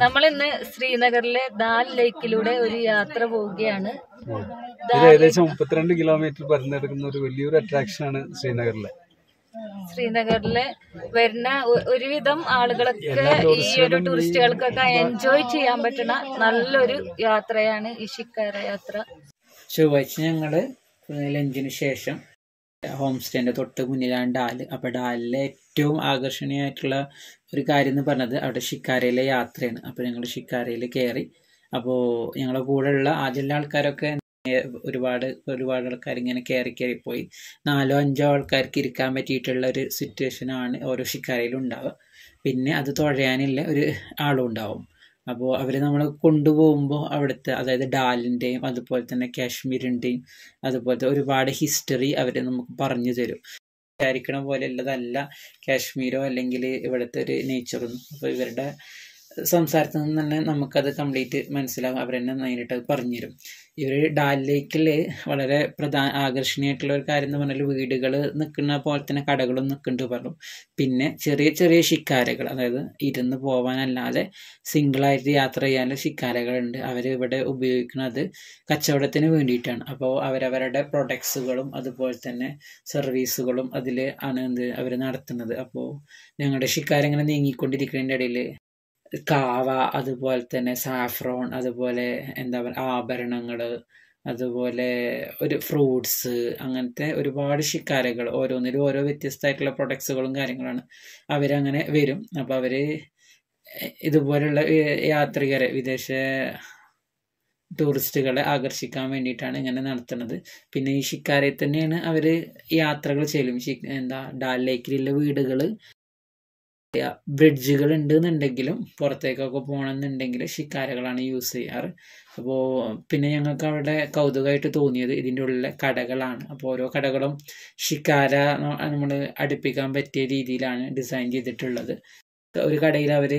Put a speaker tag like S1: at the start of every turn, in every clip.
S1: നമ്മൾ ഇന്ന് ശ്രീനഗറിലെ ദാൽ ലേക്കിലൂടെ ഒരു യാത്ര പോവുകയാണ്
S2: ഇത് ഏകദേശം മുപ്പത്തിരണ്ട് കിലോമീറ്റർ പരന്നെടുക്കുന്ന ഒരു വലിയൊരു അട്രാക്ഷൻ ആണ് ശ്രീനഗറിലെ
S1: ശ്രീനഗറിലെ വരുന്ന ഒ- ഒരുവിധം ആളുകളൊക്കെ ഈ ഒരു ടൂറിസ്റ്റുകൾക്കൊക്കെ എൻജോയ് ചെയ്യാൻ പറ്റുന്ന നല്ലൊരു യാത്രയാണ് ഈ ഷിക്കാര യാത്ര
S3: ചൊവ്വാഴ്ച ഞങ്ങള് ലഞ്ചിന് ശേഷം ഹോം സ്റ്റേന്റെ തൊട്ട് മുന്നിലാണ് ഡാല് അപ്പൊ ഡാലിലെ ഏറ്റവും ആകർഷണീയമായിട്ടുള്ള ഒരു കാര്യം എന്ന് പറഞ്ഞത് അവിടെ ഷിക്കാരയിലെ യാത്രയാണ് അപ്പൊ ഞങ്ങൾ ഷിക്കാരയിൽ കയറി അപ്പോൾ ഞങ്ങളുടെ കൂടെയുള്ള ആദ്യമുള്ള ആൾക്കാരൊക്കെ ഏ- ഒരുപാട് ഒരുപാട് ആൾക്കാർ ഇങ്ങനെ കയറി കയറി പോയി നാലോ അഞ്ചോ ആൾക്കാർക്ക് ഇരിക്കാൻ പറ്റിയിട്ടുള്ള ഒരു സിറ്റുവേഷൻ ആണ് ഓരോ ഷിക്കാരയിലും ഉണ്ടാവുക പിന്നെ അത് തുഴയാനില്ല ഒരു ആളും ഉണ്ടാവും അപ്പോൾ അവർ നമ്മൾ കൊണ്ടുപോകുമ്പോൾ അവിടുത്തെ അതായത് ഡാലിൻ്റെയും അതുപോലെ തന്നെ കാശ്മീരിൻ്റെയും അതുപോലത്തെ ഒരുപാട് ഹിസ്റ്ററി അവർ നമുക്ക് പറഞ്ഞു തരും വിചാരിക്കണ പോലെ ഉള്ളതല്ല കാശ്മീരോ അല്ലെങ്കിൽ ഇവിടുത്തെ ഒരു നേച്ചറൊന്നും അപ്പോൾ ഇവരുടെ സംസാരത്തിൽ നിന്ന് തന്നെ നമുക്കത് കംപ്ലീറ്റ് മനസ്സിലാവും അവർ തന്നെ നേരിട്ട് അത് പറഞ്ഞു തരും ഇവർ ഡാൽ ലേക്കിൽ വളരെ പ്രധാന ആകർഷണീയമായിട്ടുള്ള ഒരു കാര്യം എന്ന് പറഞ്ഞാൽ വീടുകൾ നിൽക്കുന്ന പോലെ തന്നെ കടകളും നിൽക്കുന്നുണ്ട് പറഞ്ഞു പിന്നെ ചെറിയ ചെറിയ ഷിക്കാരകൾ അതായത് ഇരുന്ന് പോകാനല്ലാതെ സിംഗിളായിട്ട് യാത്ര ചെയ്യാനുള്ള ഷിക്കാരകളുണ്ട് അവർ ഇവിടെ ഉപയോഗിക്കുന്നത് കച്ചവടത്തിന് വേണ്ടിയിട്ടാണ് അപ്പോൾ അവരവരുടെ പ്രൊഡക്ട്സുകളും അതുപോലെ തന്നെ സർവീസുകളും അതിൽ ആണ് എന്ത് അവർ നടത്തുന്നത് അപ്പോൾ ഞങ്ങളുടെ ഷിക്കാര ഇങ്ങനെ നീങ്ങിക്കൊണ്ടിരിക്കുന്നതിൻ്റെ ഇടയിൽ കാവ അതുപോലെ തന്നെ സാഫ്രോൺ അതുപോലെ എന്താ പറയുക ആഭരണങ്ങൾ അതുപോലെ ഒരു ഫ്രൂട്ട്സ് അങ്ങനത്തെ ഒരുപാട് ഷിക്കാരകൾ ഓരോന്നിലും ഓരോ വ്യത്യസ്തമായിട്ടുള്ള പ്രൊഡക്ട്സുകളും കാര്യങ്ങളാണ് അവരങ്ങനെ വരും അപ്പോൾ അവർ ഇതുപോലുള്ള ഏ- യാത്രികരെ വിദേശ ടൂറിസ്റ്റുകളെ ആകർഷിക്കാൻ വേണ്ടിയിട്ടാണ് ഇങ്ങനെ നടത്തുന്നത് പിന്നെ ഈ ഷിക്കാരയിൽ തന്നെയാണ് അവർ യാത്രകൾ ചെയ്യലും ഷി- എന്താ ഡാൽ ലേക്കിലുള്ള വീടുകൾ ബ്രിഡ്ജുകൾ ഉണ്ടെന്നുണ്ടെങ്കിലും പുറത്തേക്കൊക്കെ പോകണമെന്നുണ്ടെങ്കിൽ ഷിക്കാരകളാണ് യൂസ് ചെയ്യാറ് അപ്പോൾ പിന്നെ ഞങ്ങൾക്ക് അവിടെ കൗതുകമായിട്ട് തോന്നിയത് ഇതിൻ്റെ ഉള്ളിലെ കടകളാണ് അപ്പോൾ ഓരോ കടകളും ഷിക്കാര നമ്മൾ അടുപ്പിക്കാൻ പറ്റിയ രീതിയിലാണ് ഡിസൈൻ ചെയ്തിട്ടുള്ളത് ഒരു കടയിൽ അവർ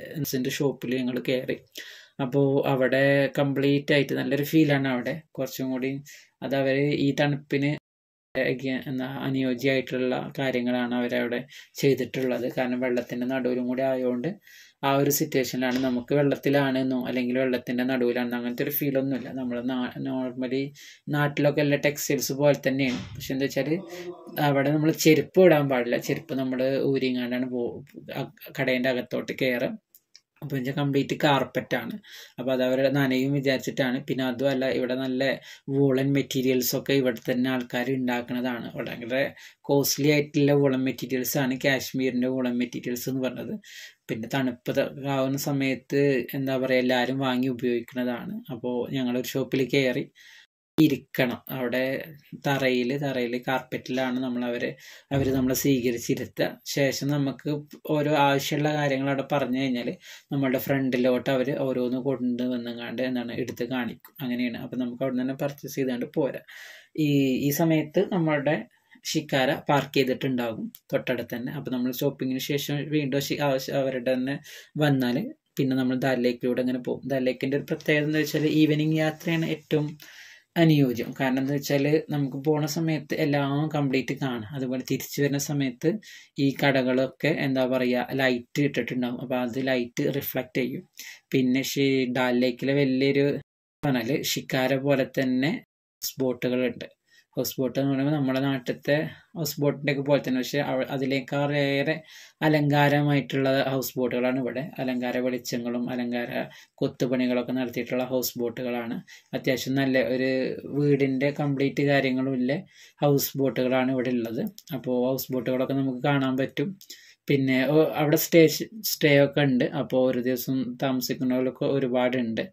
S3: ഷോപ്പിൽ ഞങ്ങൾ കയറി അപ്പോൾ അവിടെ കംപ്ലീറ്റ് ആയിട്ട് നല്ലൊരു ഫീലാണ് അവിടെ കുറച്ചും കൂടി അത് അവർ ഈ തണുപ്പിന് again എന്താ അനുയോജ്യമായിട്ടുള്ള കാര്യങ്ങളാണ് അവരവിടെ ചെയ്തിട്ടുള്ളത് കാരണം വെള്ളത്തിൻ്റെ നടുവിലും കൂടി ആയതുകൊണ്ട് ആ ഒരു സിറ്റുവേഷനിലാണ് നമുക്ക് വെള്ളത്തിലാണെന്നോ അല്ലെങ്കിൽ വെള്ളത്തിൻ്റെ നടുവിലാണെന്നോ അങ്ങനത്തെ ഒരു ഫീലൊന്നുമില്ല നമ്മൾ നോർമലി നാട്ടിലൊക്കെ എല്ലാ ടെക്സ്റ്റൈൽസ് പോലെ തന്നെയാണ് പക്ഷെ എന്താ വെച്ചാൽ അവിടെ നമ്മൾ ചെരുപ്പ് ഇടാൻ പാടില്ല ചെരുപ്പ് നമ്മൾ ഊരിങ്ങാണ്ടാണ് പോ കടേൻ്റെ അകത്തോട്ട് കയറുക അപ്പോൾ വെച്ചാൽ കംപ്ലീറ്റ് കാർപ്പറ്റാണ് അപ്പോൾ അത് അവർ നനയും വിചാരിച്ചിട്ടാണ് പിന്നെ അതുമല്ല ഇവിടെ നല്ല വൂളൻ മെറ്റീരിയൽസ് ഒക്കെ ഇവിടെ തന്നെ ആൾക്കാർ ഉണ്ടാക്കുന്നതാണ് വളരെ കോസ്റ്റ്ലി ആയിട്ടുള്ള വൂളൻ മെറ്റീരിയൽസ് ആണ് കാശ്മീരിൻ്റെ വൂളൻ മെറ്റീരിയൽസ് എന്ന് പറഞ്ഞത് പിന്നെ തണുപ്പ് ത- ആവുന്ന സമയത്ത് എന്താ പറയുക എല്ലാവരും വാങ്ങി ഉപയോഗിക്കുന്നതാണ് അപ്പോൾ ഞങ്ങളൊരു ഷോപ്പിൽ കയറി ഇരിക്കണം അവിടെ തറയിൽ തറയിൽ കാർപ്പറ്റിലാണ് നമ്മൾ അവരെ അവർ നമ്മളെ സ്വീകരിച്ചിരുത്തുക ശേഷം നമുക്ക് ഓരോ ആവശ്യമുള്ള കാര്യങ്ങൾ അവിടെ പറഞ്ഞു കഴിഞ്ഞാൽ നമ്മളുടെ ഫ്രണ്ടിലോട്ട് അവർ ഓരോന്ന് കൊണ്ടുവന്നങ്ങാണ്ട് എന്താണ് എടുത്ത് കാണിക്കും അങ്ങനെയാണ് അപ്പം നമുക്ക് അവിടെ തന്നെ പർച്ചേസ് ചെയ്താണ്ട് പോരാ ഈ ഈ സമയത്ത് നമ്മളുടെ ഷിക്കാര പാർക്ക് ചെയ്തിട്ടുണ്ടാകും തൊട്ടടുത്ത് തന്നെ അപ്പം നമ്മൾ ഷോപ്പിങ്ങിന് ശേഷം വീണ്ടും ഷി- ആവശ്യ അവരുടെ തന്നെ വന്നാൽ പിന്നെ നമ്മൾ ദാലിലേക്കിലൂടെ അങ്ങനെ പോകും ദാലിലേക്കിൻ്റെ ഒരു പ്രത്യേകത എന്ന് വെച്ചാൽ ഈവനിങ് യാത്രയാണ് ഏറ്റവും അനുയോജ്യം കാരണം എന്താ വെച്ചാൽ നമുക്ക് പോണ സമയത്ത് എല്ലാം കംപ്ലീറ്റ് കാണാം അതുപോലെ തിരിച്ചു വരുന്ന സമയത്ത് ഈ കടകളൊക്കെ എന്താ പറയുക ലൈറ്റ് ഇട്ടിട്ടുണ്ടാവും അപ്പോൾ അത് ലൈറ്റ് റിഫ്ലക്റ്റ് ചെയ്യും പിന്നെ ഷി ഡാൽ ലേക്കിലെ വലിയൊരു പറഞ്ഞാൽ ഷിക്കാര പോലെ തന്നെ ഹൗസ് ബോട്ടുകളുണ്ട് ഹൗസ് ബോട്ട് എന്ന് പറയുമ്പോൾ നമ്മുടെ നാട്ടിലത്തെ ഹൗസ് ബോട്ടിൻ്റെ ഒക്കെ പോലെ തന്നെ പക്ഷേ അവ- അതിലേക്കാളേറെ അലങ്കാരമായിട്ടുള്ള ഹൗസ് ബോട്ടുകളാണ് ഇവിടെ അലങ്കാര വെളിച്ചങ്ങളും അലങ്കാര കൊത്തുപണികളൊക്കെ നടത്തിയിട്ടുള്ള ഹൗസ് ബോട്ടുകളാണ് അത്യാവശ്യം നല്ല ഒരു വീടിൻ്റെ കംപ്ലീറ്റ് കാര്യങ്ങളും ഇല്ല ഹൗസ് ബോട്ടുകളാണ് ഇവിടെ ഉള്ളത് അപ്പോൾ ഹൗസ് ബോട്ടുകളൊക്കെ നമുക്ക് കാണാൻ പറ്റും പിന്നെ ഓ- അവിടെ സ്റ്റേ സ്റ്റേ ഒക്കെ ഉണ്ട് അപ്പോൾ ഒരു ദിവസം താമസിക്കുന്നവരൊക്കെ ഒരുപാടുണ്ട്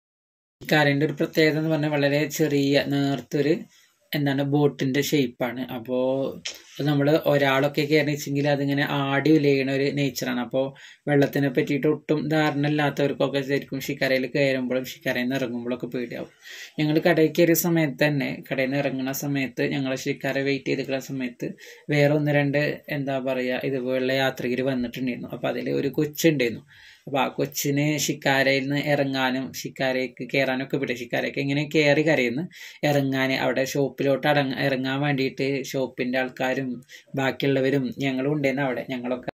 S3: കാറിൻ്റെ ഒരു പ്രത്യേകത എന്ന് പറഞ്ഞാൽ വളരെ ചെറിയ നേർത്തൊരു എന്താണ് ബോട്ടിൻ്റെ ഷേപ്പാണ് അപ്പോൾ നമ്മൾ ഒരാളൊക്കെ കയറിച്ചെങ്കിൽ അതിങ്ങനെ ആടി ഉലയണ ഒരു നേച്ചറാണ് അപ്പോൾ വെള്ളത്തിനെ പറ്റിയിട്ട് ഒട്ടും ധാരണ ഇല്ലാത്തവർക്കൊക്കെ ശരിക്കും ഷിക്കാരയിൽ കയറുമ്പോഴും ഷിക്കാരയിൽ നിന്ന് ഇറങ്ങുമ്പോഴൊക്കെ പേടിയാവും ഞങ്ങൾ കടയിൽ കയറിയ സമയത്ത് തന്നെ കടയിൽ നിന്ന് ഇറങ്ങുന്ന സമയത്ത് ഞങ്ങൾ ഷിക്കാര വെയിറ്റ് ചെയ്തിരിക്കുന്ന സമയത്ത് വേറെ ഒന്ന് രണ്ട് എന്താ പറയുക ഇതുപോലുള്ള യാത്രികർ വന്നിട്ടുണ്ടായിരുന്നു അപ്പോൾ അതിൽ ഒരു കൊച്ചുണ്ടായിരുന്നു അപ്പോൾ ആ കൊച്ചിന് ഷിക്കാരയിൽ നിന്ന് ഇറങ്ങാനും ഷിക്കാരയ്ക്ക് കയറാനും ഒക്കെ വിടും ഷിക്കാരയ്ക്ക് എങ്ങനെ കയറി കരയുന്നു ഇറങ്ങാൻ അവിടെ ഷോപ്പിലോട്ട് അടങ്ങ ഇറങ്ങാൻ വേണ്ടിയിട്ട് ഷോപ്പിൻ്റെ ആൾക്കാരും ബാക്കിയുള്ളവരും ഞങ്ങളും ഉണ്ടായിരുന്നു അവിടെ ഞങ്ങളൊക്കെ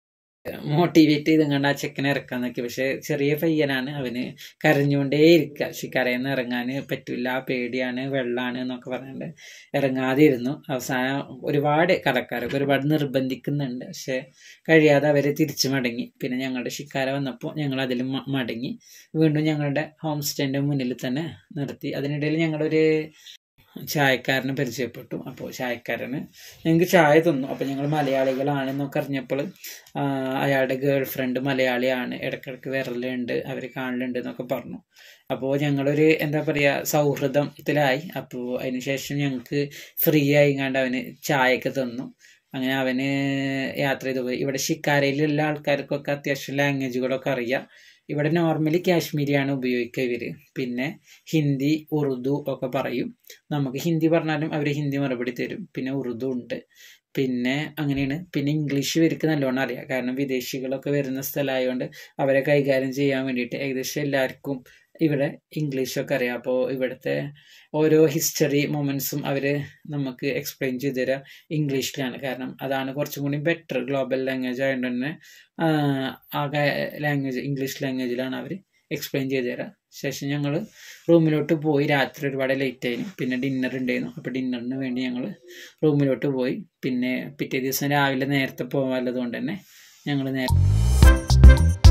S3: മോട്ടിവേറ്റ് ചെയ്ത് കണ്ട് ആ ചെക്കനെ ഇറക്കാൻ നോക്കി പക്ഷെ ചെറിയ പയ്യനാണ് അവന് കരഞ്ഞുകൊണ്ടേ ഇരിക്കുക ശിക്കാരയിൽ ഇറങ്ങാൻ പറ്റില്ല പേടിയാണ് വെള്ളമാണ് എന്നൊക്കെ പറഞ്ഞിട്ട് ഇറങ്ങാതെ ഇരുന്നു അവസാനം ഒരുപാട് കടക്കാരൊക്കെ ഒരുപാട് നിർബന്ധിക്കുന്നുണ്ട് പക്ഷെ കഴിയാതെ അവരെ തിരിച്ചു മടങ്ങി പിന്നെ ഞങ്ങളുടെ ശിക്കാര വന്നപ്പോൾ ഞങ്ങൾ അതിൽ മടങ്ങി വീണ്ടും ഞങ്ങളുടെ ഹോം സ്റ്റേൻ്റെ മുന്നിൽ തന്നെ നിർത്തി അതിനിടയിൽ ഞങ്ങളൊരു ചായക്കാരനെ പരിചയപ്പെട്ടു അപ്പോൾ ചായക്കാരന് ഞങ്ങൾക്ക് ചായ തന്നു അപ്പോൾ ഞങ്ങൾ മലയാളികളാണെന്നൊക്കെ അറിഞ്ഞപ്പോൾ ആ, അയാളുടെ ഗേൾ ഫ്രണ്ട് മലയാളിയാണ് ഇടയ്ക്കിടയ്ക്ക് വിരലുണ്ട് അവർ കാണലുണ്ട് എന്നൊക്കെ പറഞ്ഞു അപ്പോൾ ഞങ്ങളൊരു എന്താ പറയുക സൗഹൃദത്തിലായി അപ്പോൾ അതിനുശേഷം ഞങ്ങൾക്ക് ഫ്രീ ആയിങ്ങാണ്ട് അവന് ചായയൊക്കെ തന്നു അങ്ങനെ അവന് യാത്ര ചെയ്തു പോയി ഇവിടെ ഷിക്കാരയിലുള്ള ആൾക്കാർക്കൊക്കെ അത്യാവശ്യം ലാംഗ്വേജുകളൊക്കെ അറിയാം ഇവിടെ നോർമലി കാശ്മീരിയാണ് ഉപയോഗിക്കുക ഇവര് പിന്നെ ഹിന്ദി ഉറുദു ഒക്കെ പറയും നമുക്ക് ഹിന്ദി പറഞ്ഞാലും അവർ ഹിന്ദി മറുപടി തരും പിന്നെ ഉറുദു ഉണ്ട് പിന്നെ അങ്ങനെയാണ് പിന്നെ ഇംഗ്ലീഷ് ഇവർക്ക് നല്ലോണം അറിയാം കാരണം വിദേശികളൊക്കെ വരുന്ന സ്ഥലമായതുകൊണ്ട് അവരെ കൈകാര്യം ചെയ്യാൻ വേണ്ടിയിട്ട് ഏകദേശം എല്ലാവർക്കും ഇവിടെ ഇംഗ്ലീഷൊക്കെ അറിയാം അപ്പോൾ ഇവിടുത്തെ ഓരോ ഹിസ്റ്ററി മൊമെൻറ്റ്സും അവർ നമുക്ക് എക്സ്പ്ലെയിൻ ചെയ്തു തരാം ഇംഗ്ലീഷിലാണ് കാരണം അതാണ് കുറച്ചും കൂടി ബെറ്റർ ഗ്ലോബൽ ലാംഗ്വേജ് ആയതുകൊണ്ട് തന്നെ ആഹ് ആ ലാംഗ്വേജ് ഇംഗ്ലീഷ് ലാംഗ്വേജിലാണ് അവർ എക്സ്പ്ലെയിൻ ചെയ്തു തരാം ശേഷം ഞങ്ങൾ റൂമിലോട്ട് പോയി രാത്രി ഒരുപാട് ലേറ്റ് ആയിരുന്നു പിന്നെ ഡിന്നർ ഉണ്ടായിരുന്നു അപ്പോൾ ഡിന്നറിന് വേണ്ടി ഞങ്ങൾ റൂമിലോട്ട് പോയി പിന്നെ പിറ്റേ ദിവസം രാവിലെ നേരത്തെ പോകാനുള്ളത് കൊണ്ട് തന്നെ ഞങ്ങൾ നേരത്തെ